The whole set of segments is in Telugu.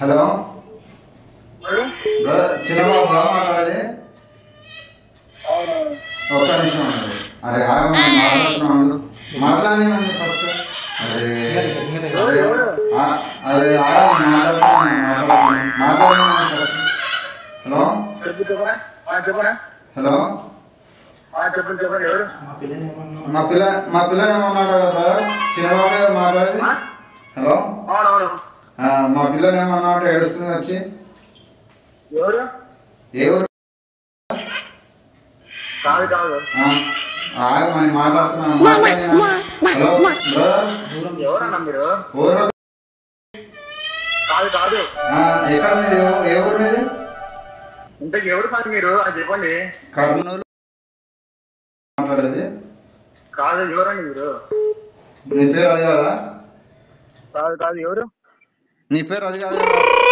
హలో బ్రదర్ చిన్నబాబు మాట్లాడేది ఒక్క నిమిషం ఉండండి. అరే ఆగమని మాట్లాడుతున్నాడు మాట్లాడి ఫస్ట్ అరే అరే ఆ- అరే ఆగమని మాట్లాడుతున్నాను మాట్లాడుతున్నాను మాట్లాడి ఫస్ట్ హలో చెప్పు చెప్పరా ఆ, చెప్పరా హలో ఆ, చెప్పండి చెప్పండి ఎవరు మా పిల్ల మా పిల్లని ఏమన్నాడు కదా బ్రదర్ చిన్నబాబు గారు మాట్లాడేది హలో అవునవును ఆ, మా పిల్లని ఏమన్నాడు ఏడుస్తుంది వచ్చి ఎవరు ఏ ఊరు కాదు కాదు ఆ, ఆగమని మాట్లాడుతున్నాను మాట్లాడి హలో బ్రదర్ ఎవరన్నా మీరు ఊరు కాదు కాదు ఆ, ఎక్కడ మీది ఏ ఊరు మీది ఇంతకు ఎవరు కాదు మీరు అది చెప్పండి కర్నూలు మాట్లాడేది కాదు ఎవరండి మీరు నీ పేరు అది కాదా కాదు కాదు ఎవరు నీ పేరు అది కాదా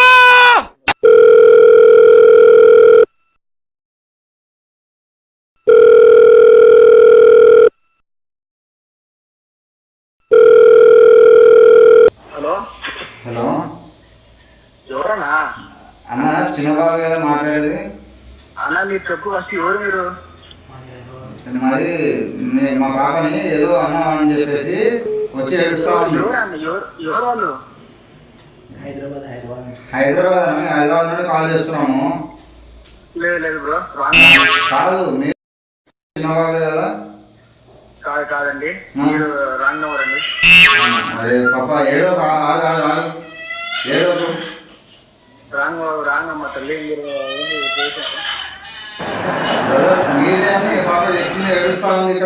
హలో హలో ఎవరన్నా అన్న చిన్నబాబు కదా మాట్లాడేది అన్న మీరు చెప్పు ఫస్ట్ ఎవరు మీరు మాది నే- మా పాపని ఏదో అన్నాం అని చెప్పేసి వచ్చి ఏడుస్తా ఉంది ఎవరన్నా ఎవరు ఎవరు వాళ్ళు హైదరాబాద్ హైదరాబాద్ హైదరాబాద్ అని హైదరాబాద్ నుండి కాల్ చేస్తున్నాము లేదు లేదు బ్రో రాంగ్ కాదు మీరు చిన్నబాబే కదా కాదు కాదండి ఆ. మీరు రాంగ్ నెంబర్ అండి అరే పాప ఏడో ఆగు ఆగు ఆగు ఏడోకు రాంగ్ రాంగ్ అమ్మ తల్లి మీరు ఏంది చేశారు బ్రదర్ మీరే అని పాప చెప్తుంది ఏడుస్తా ఉంది ఇక్కడ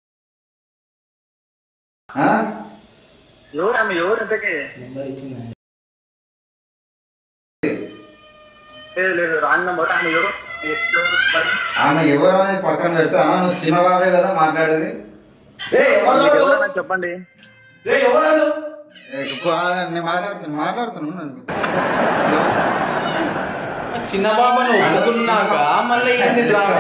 ఆ? ఎవరమ్మ ఎవరు ఇంతకి నెంబర్ ఇచ్చిందండి లేదు లేదు రాంగ్ నెంబర్ ఆమె ఎవరు ఎవరు? మరి ఆమె ఎవరు అనేది పక్కన పెడితే అన్న నువ్వు చిన్నబాబే కదా మాట్లాడేది మీకు ఎవరన్నా చెప్పండి ఏ, ఇప్పుడు ఆ, నేను మాట్లాడుతాను మాట్లాడుతున్నాను చిన్న బాబాను ఒప్పుకున్నాక మళ్ళీ ఏంది డ్రామా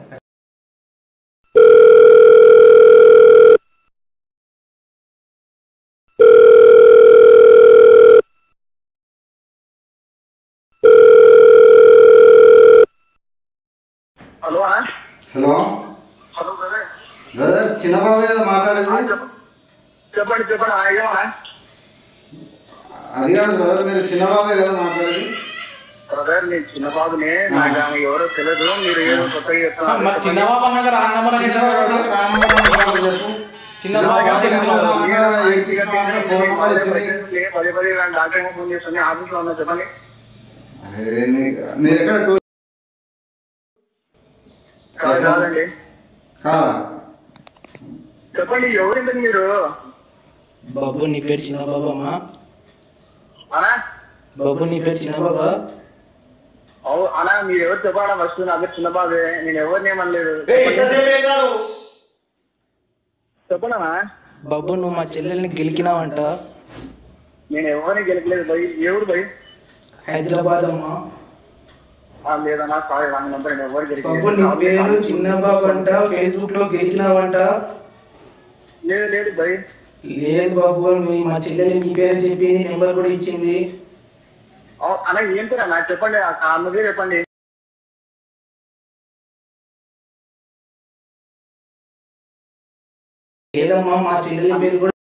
హలో ఆ? హలో హలో బ్రదర్ బ్రదర్ చిన్నబాబే కదా మాట్లాడేది చెప్ప- చెప్పండి చెప్పండి ఆ, ఏమన్నా అది కాదు బ్రదర్ మీరు చిన్నబాబే కదా మాట్లాడేది బ్రదర్ నేను చిన్న బాబుని నాకు ఆమె ఎవరో తెలియదు మీరు ఏదో కొత్తగా చెప్తున్నారు మరి చిన్న బాబు అన్నాక రాంగ్ నెంబర్ అని చిన్నబాబు చెప్పాడు. రామగారు మాట్లాడు చెప్పు చిన్న బాబు అంటే చిన్నబాబు తెలియదు. ఏమన్నా ఏడిపించినా అంటే ఫోన్ నెంబర్ ఇచ్చింది పదే పదే ఇలాంటి డాక్టర్ ఫోన్ చేస్తుంది ఆఫీస్ లో ఉన్నా చెప్పండి అరే, మీ- మీరు ఎక్కడ టూర్ కాదు కాదండి కాదా చెప్పండి ఎవరిందని మీరు బాబు నీ పేరు చిన్న బాబు అమ్మా అనా బాబు నీ పేరు చిన్న బాబా అవు అనా మీరు ఎవరు చెప్పాలా ఫస్ట్ నా పేరు చిన్న బాబే నేను ఎవరిని ఏమనలేదు చెప్పండి అన్నా బాబు నువ్వు మా చెల్లెల్ని గెలికినావంట నేను ఎవరిని గెలకలేదు భయ్ ఎవరు భయ్ హైదరాబాద్ అమ్మా ఆ, లేదన్నా సారీ రాంగ్ నంబర్ నేను ఎవరు బాబు నీ పేరు చిన్న బాబు అంట ఫేస్బుక్ లో గెలికినావంట లేదు లేదు భయ్ లేదు బాబు నీ మా చెల్లెలు నీ పేరే చెప్పింది నెంబర్ కూడా ఇచ్చింది అవు, అన్నా ఏం పేరు నాకు చెప్పండి ఆ ఆమె పేరు చెప్పండి లేదమ్మా మా చెల్లెలి పేరు కూడా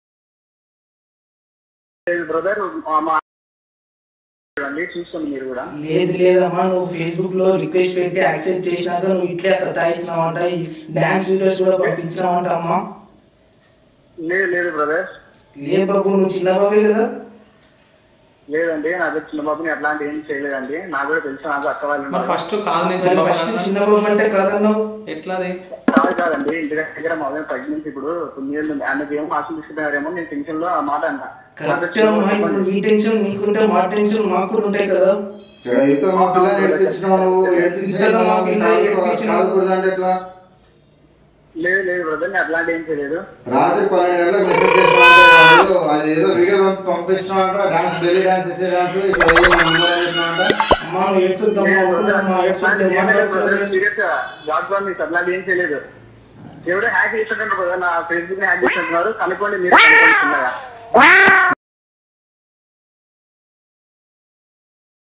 లేదు బ్రదర్ మా అండి చూసుకోండి మీరు కూడా లేదు లేదమ్మా నువ్వు ఫేస్బుక్ లో రిక్వెస్ట్ పెట్టి యాక్సెప్ట్ చేసినాక నువ్వు ఇట్లే సతాయించినావంట ఈ డాన్స్ వీడియోస్ కూడా పంపించినావంట అమ్మా లేదు లేదు బ్రదర్ లేదు బాబు నువ్వు చిన్న బాబే కదా లేదండి నా దగ్గర చిన్న బాబుని అట్లాంటి ఏం చేయలేదండి నాకు కూడా తెలుసు నాకు అక్క వాళ్ళు మరి ఉన్నారు. ఫస్ట్ కాదు నేను మరి చిన్న ఫస్ట్ బాబు చిన్న బాబు అంటే కాదన్నావు ఎట్లాది కాదు కాదండి ఇంటి దగ్గర మా ప్రెగ్నెన్సీ ఇప్పుడు తొమ్మిది ఏళ్ళు ఉంది ఆమెకి ఏమో ఆశలు తీసుకుంటున్నారేమో నేను టెన్షన్ లో ఆ మాట అన్నా కరెక్ట్ అమ్మా ఇప్పుడు నీ టెన్షన్ నీకుంటే మా టెన్షన్ మాకు కూడా ఉంటాయి కదా ఇక్కడ ఇతను మా పిల్లని ఏడిపించినావు నువ్వు ఏడిపించినా ఇతను మా మా పిల్లని ఏడిపించినావు. కాదుకూడదు అంటే ఎట్లా లేదు లేదు బ్రదర్ నేను అట్లాంటి ఏం చేయలేదు రాత్రి పన్నెండు గంటలకు మెసేజ్ చేసినావు అది ఏదో వీడియో పంపించినావు అంట డాన్స్ బెల్లి డాన్స్ చేసే డాన్స్ ఇట్లా ఏమో నంబర్ అని చెప్పినావు అంట అమ్మా నువ్వు ఏడ్చుద్దమ్మా ఒప్పుకోమ్మా ఏడ్చుంటే మాట్లాడుతుంది సీరియస్ గా జాబ్ లో మీకు అట్లాంటి ఏం చేయలేదు ఎవడో హ్యాక్ చేసినట్టు కదా నా ఫేస్బుక్ ని హ్యాక్ చేసినట్టున్నారు కనుక్కోండి మీరు కనుక్కోండి చిన్నగా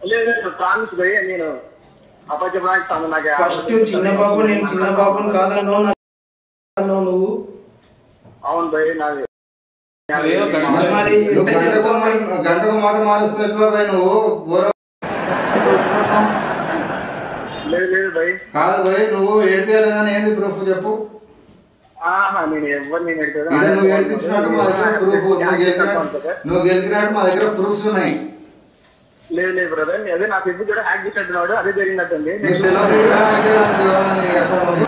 లేదు ప్రామిస్ పోయి నేను అప్పచెప్పడానికి తను నాకు ఫస్ట్ చిన్న బాబు నేను చిన్న బాబుని కాదన్నావు నాకు అన్నావు నువ్వు అవును భయ్ నాది లేదు, గంట- మరి మరి నువ్వు ఎంత గంటకు చెప్తావు మరి? మా- గంటకు మాట మారుస్తూ ఎట్లా పోయి నువ్వు ఘోరం లేదు లేదు భయ్ కాదు పోయి నువ్వు ఏడిపించలేదని ఏంది ప్రూఫ్ చెప్పు ఆహా నేను ఎవరు నేను ఎడుతుంది ఇక్కడ నువ్వు ఏడిపించినట్టు మా దగ్గర ప్రూఫ్ నువ్వు గెలికినట్టు నువ్వు గెలికినట్టు మా దగ్గర ప్రూఫ్స్ ఉన్నాయి లేదు లేదు బ్రదర్ అదే నా ఫేస్బుక్ కూడా హ్యాక్ చేసినట్టున్నాడు అదే జరిగినట్టుంది నువ్వు సెలబ్రిటీగా చేయడానికి ఎవరైనా ఎక్కడ ఉంది?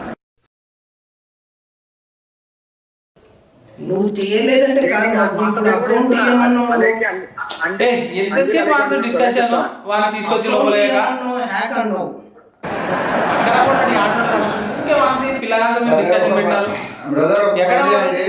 నువ్వు చేయలేదంటే కాదు బాబు ఇప్పుడు అకౌంట్ ఇవ్వమన్నావు అలాగే అంటే ఎంతసేపు వాళ్ళతో డిస్కషన్ వాళ్ళని తీసుకొచ్చి లోపలేక హ్యాక్ అన్నావు అక్కడ కూడా నీ ఆటలు ఫస్ట్ ఇంకా వాళ్ళని పిల్లలంతా మీరు డిస్కషన్ పెట్టాలి బ్రదర్ ఒక ఎక్కడ పని చేయండి.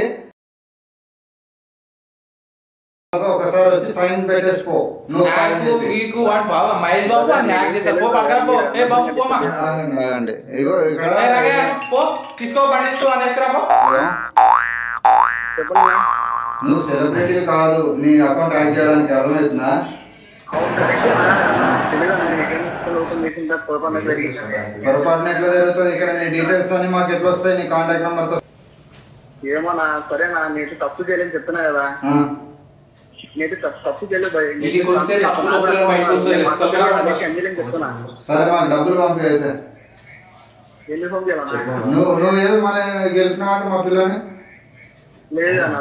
ఒకసారి వచ్చి సైన్ పెట్టేసిపో నువ్వు హ్యాక్ కాదని చెప్పి. వీకు వాడు బాబు మహేష్ బాబు అని హ్యాక్ చేశారు పో పక్కన పో ఏ బాబు పోమా ఆగండి ఆగండి ఇగో ఇక్కడ ఏ రాగే, పో తీసుకో బండి తీసుకో అనేసిరా పో చెప్పండి మ్యామ్. నువ్వు సెలబ్రిటీ కాదు నీ అకౌంట్ హ్యాక్ చేయడానికి అర్థమవుతుందా అవును కరెక్ట్ తెలియదు నేను ఎక్కడ ఓపెన్ చేసిన తర్వాత పొరపాటున జరిగింది పొరపాటున ఎట్లా జరుగుతుంది ఇక్కడ నీ డీటెయిల్స్ అన్ని మాకు ఎట్లా వస్తాయి నీ కాంటాక్ట్ నెంబర్ తో ఏమో నా సరే నా నేను తప్పు చేయలేని చెప్తున్నా కదా ఆ. నేను తప్పు తప్పు చేయలేదు భయ్. ఇంటికి వస్తే తప్పు లోపల బయటకు వస్తాయి. నేను మాట్లాడుతున్నా, నీకు అంజలిని చెప్తున్నా సరే మాకు డబ్బులు పంపి అయితే ఎన్ని ఫోన్ చేయాలన్నా నువ్వు నువ్వు ఏదో మన గెలిపినావు మా పిల్లని లేదు అన్న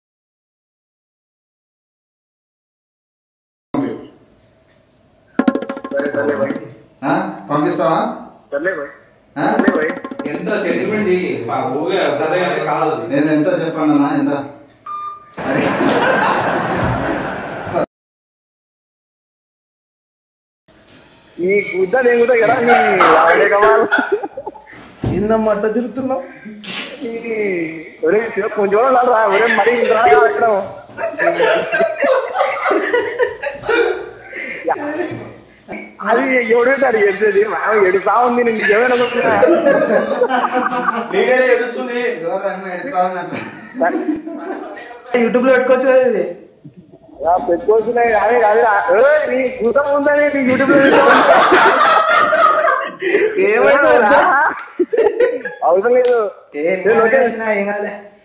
సరే సర్లే భయ్ ఆ? పంపిస్తావా సర్లే భయ్ ఆ? సర్లే భయ్ ఎంత సెంటిమెంట్ ఇది మా ఊగే సరే అంటే కాదు నేను ఎంత చెప్పాను అన్న ఎంత అరే నీ గుద్ద నేను కూడా కదా నీ లావడే కమాల్ ఏందమ్మా అట్ట తిరుగుతున్నావు ఒరే శివ, కొంచెం కూడా రా ఒరే మరి ఇంత రా ఎక్కడ అది ఎవడు అది ఎడిచేది ఎడుతా ఉంది నేను ఏమైనా అనుకుంటున్నా నీకే ఏడుస్తుంది ఎవరైనా ఎడతా ఉందంట. యూట్యూబ్ లో పెట్టుకోవచ్చు కదా ఇది ఆ, పెట్టుకోవచ్చున్నాయి అదే అదే ఏయ్, నీ కూతం ఉందని నీ యూట్యూబ్ లో ఏమైందిరా? అవసరం లేదు ఏం కాదు, ఏం కాదులే.